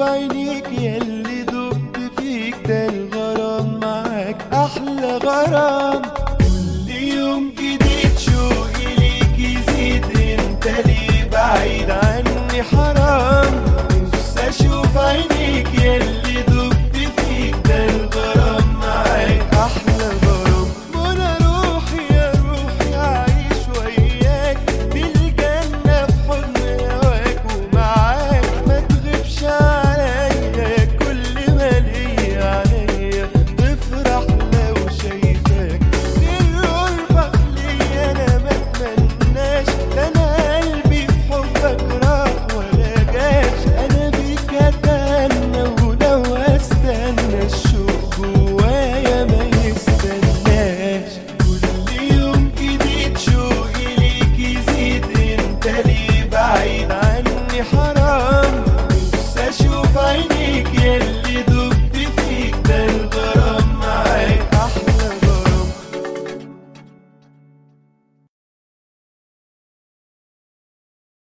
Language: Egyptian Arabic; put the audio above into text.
عينيك ياللي دبت فيك ده الغرام معاك احلى غرام كل يوم جديد شوقي ليك يزيد انت ليه بعيد عني حرام نفسي اشوف عينيك ياللي دبت فيك ده الغرام معاك احلى غرام وانا روحي يا روحي اعيش وياك بالجنة في حضن هواك ومعاك ما تغيبش عليا كل ما ليا عليا تفرح لو شايفاك غير قربك ليا انا ما اتمناش ده انا قلبي في حبك راح ولا جاش انا بيك اتهنى ولو استنى الشوق جوايا ما يستناش كل يوم جديد شوقي ليك يزيد انت ليه بعيد عني حرام نفسي اشوف عينيك يا